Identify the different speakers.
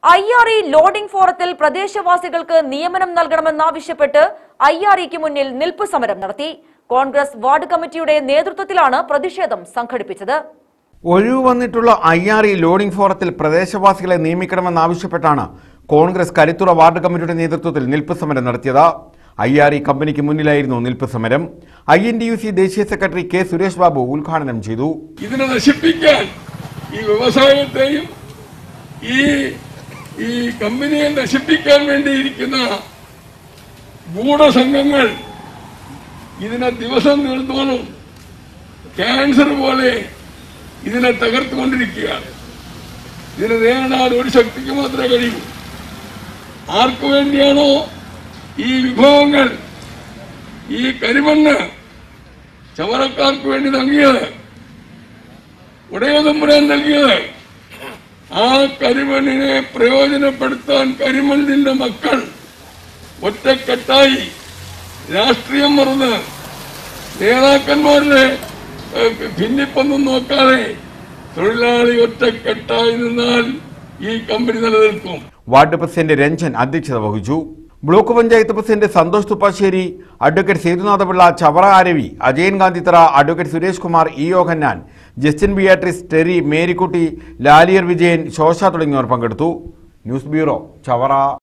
Speaker 1: I R E loading ഫോറത്തിൽ പ്രദേശവാസികൾക്ക് നിയമനം നൽകണമെന്നാവശ്യപ്പെട്ട് I R ഇക്ക് മുന്നിൽ നിൽപ്പ് സമരം നടത്തി കോൺഗ്രസ് വാർഡ് കമ്മിറ്റിയുടെ നേതൃത്വത്തിലാണ് പ്രതിഷേധം സംഘടിപ്പിച്ചത്
Speaker 2: ഒഴിവ് വന്നിട്ടുള്ള ഐ ആർ ഇ ലോഡിംഗ് ഫോറത്തിൽ പ്രദേശവാസികളെ നിയമിക്കണമെന്നാവശ്യപ്പെട്ടാണ് കോൺഗ്രസ് കരുത്തുറ വാർഡ് കമ്മിറ്റിയുടെ നേതൃത്വത്തിൽ നിൽപ്പ് സമരം നടത്തിയത് ഐ ആർ ഇ കമ്പനിക്ക് മുന്നിലായിരുന്നു നിൽപ്പ് സമരം I N D U C ദേശീയ സെക്രട്ടറി കെ സുരേഷ് ബാബു ഉദ്ഘാടനം ചെയ്തു
Speaker 3: ഇതിനെ നശിപ്പിക്കാൻ ഈ വ്യവസായത്തെയും ഈ ഈ കമ്പനിയെ നശിപ്പിക്കാൻ വേണ്ടിയിരിക്കുന്ന ഗൂഢസംഘങ്ങൾ ഇതിനെ ദിവസം നീളുന്നോളും ക്യാൻസർ പോലെ ഇതിനെ തകർത്തുകൊണ്ടിരിക്കുകയാണ് ഇതിനെ നേരിടാൻ ഒരു ശക്തിക്ക് മാത്രമേ കഴിയൂ ആർക്കു വേണ്ടിയാണോ ഈ വിഭവങ്ങൾ ഈ കരിമണ്ണ് ചവറക്കാർക്ക് വേണ്ടി നൽകിയത് ഉടയതമ്പുരാൻ നൽകിയത് ആ കരിമണ്ണിനെ പ്രയോജനപ്പെടുത്താൻ കരിമണ്ണിന്റെ മക്കൾ ഒറ്റക്കെട്ടായി രാഷ്ട്രീയം മറന്ന് നേതാക്കന്മാരുടെ ഏഹ്, ഭിന്നിപ്പൊന്നും നോക്കാതെ തൊഴിലാളി ഒറ്റക്കെട്ടായി നിന്നാൽ ഈ കമ്പനി നിലനിൽക്കും
Speaker 2: വാർഡ് പ്രസിഡന്റ് രഞ്ജൻ അധ്യക്ഷത വഹിച്ചു block panchayat president Santhosh Thuppassery advocate Sethunathapillai Chavara Aravi Ajayan Gandhithara advocate Suresh Kumar E Yohannan Justin Beatrice Terry Marykutty Laliyar Vijayan Shosha തുടങ്ങിയവർ പങ്കെടുത്തു ന്യൂസ് ബ്യൂറോ ചവറ